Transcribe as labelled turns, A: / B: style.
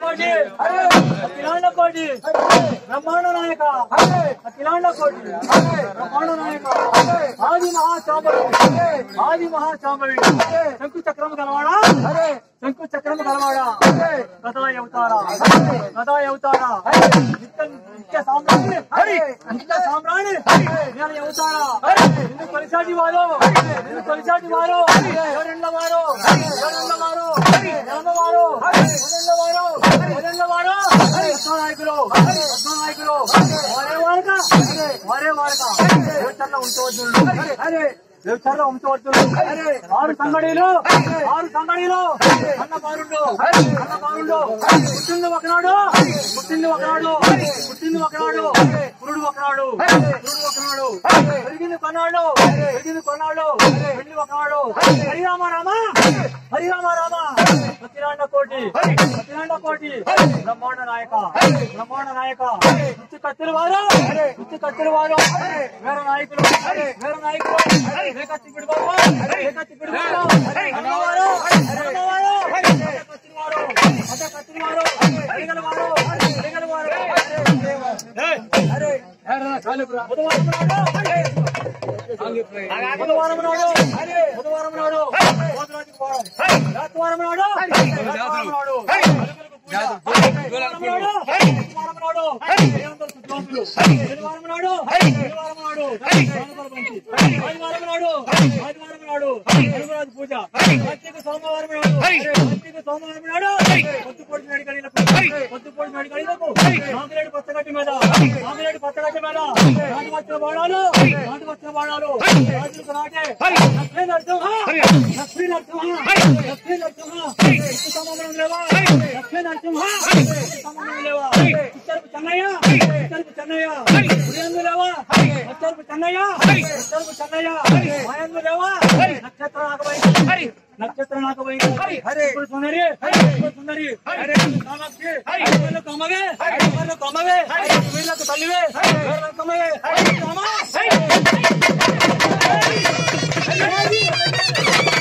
A: కోటి అఖిలాండ కోటి బ్రహ్మాండ నాయక అఖిలాండ కోటి బ్రహ్మాండ నాయక ఆది మహాచాంబవి ఆది మహాచాంబవి శంకు చక్రము గలవాడా శంకు చక్రము గలవాడా గదా అవతారా గదా అవతారా నిత్య నిత్య సామ్రాణి నిత్య సామ్రాణి నేను అవతారా నిన్ను కొలిసాటి వారు నిన్ను కొలిసాటి వారు ఎవరెండ్ల వారు ఎవరెండ్ల వారు ఎవరెండ్ల వారు ఎవరెండ్ల వారు ఎవరెండ్ల వారు నాయకులు నాయకులు వారే వారక వారే వారక దేవతల్లో ఉంచవద్దు అరే దేవతల్లో ఉంచవద్దు ఆరు సంగడీలు ఆరు సంగడీలు అన్న బారుండు అన్న బారుండు పుట్టింది ఒకనాడు పుట్టింది ఒకనాడు పుట్టింది ఒకనాడు పురుడు ఒకనాడు పురుడు ఒకనాడు పెరిగింది కొన్నాడు పెరిగింది కొన్నాడు పెళ్లి ఒకనాడు హరిరామ రామ హరిరామ రామ సత్యనారాయణ కోటి సత్యనారాయణ కోటి బ్రహ్మాండ నాయక బ్రహ్మాండ నాయక నృత్య కత్తిరి వారు నృత్య కత్తిరి వారు వేరే నాయకులు వేరే నాయకులు ఏకత్తి పిడిబాబు ఏకత్తి పిడిబాబు అన్నవారు అన్నవారు కత్తిరి వారు అడ్డ కత్తిరి వారు అడిగల వారు అడిగల వారు అరే బుధవారం నాడు బుధవారం నాడు బుధవారం నాడు భోజనానికి పోవడం రాత్వారం నాడు రాత్వారం నాడు శనివారం నాడు శనివారం నాడు దేవంతర శుద్ధాంతులు శనివారం నాడు శనివారం నాడు సోమవారం పంచి ఆదివారం నాడు ఆదివారం నాడు హనుమరాజు పూజ కార్తీక సోమవారం నాడు కార్తీక సోమవారం నాడు పొద్దుపొడి మేడి కడిలకు పొద్దుపొడి మేడి కడిలకు నాగులేడు పచ్చగట్టి మీద నాగులేడు పచ్చగట్టి మీద నాటి వచ్చిన బాణాలు నాటి వచ్చిన బాణాలు రాజులకు నాటే లక్ష్మీ నరసింహ లక్ష్మీ నరసింహ లక్ష్మీ నరసింహ ఇటు సమాధానం లేవా లక్ష్మీ నరసింహ ఇటు సమాధానం లేవా ఉత్తరపు చెన్నయ్య ఉత్తరపు చెన్నయ్య ఉదయందు లేవా ఉత్తరపు చెన్నయ్య ఉత్తరపు చెన్నయ్య మాయందు లేవా నక్షత్ర నాగబై నక్షత్ర నాగబై ఇప్పుడు సుందరి ఇప్పుడు సుందరి కామాక్షి వీళ్ళు కమ్మవే వీళ్ళు కమ్మవే వీళ్ళకు తల్లివే వీళ్ళకు కమ్మవే కామా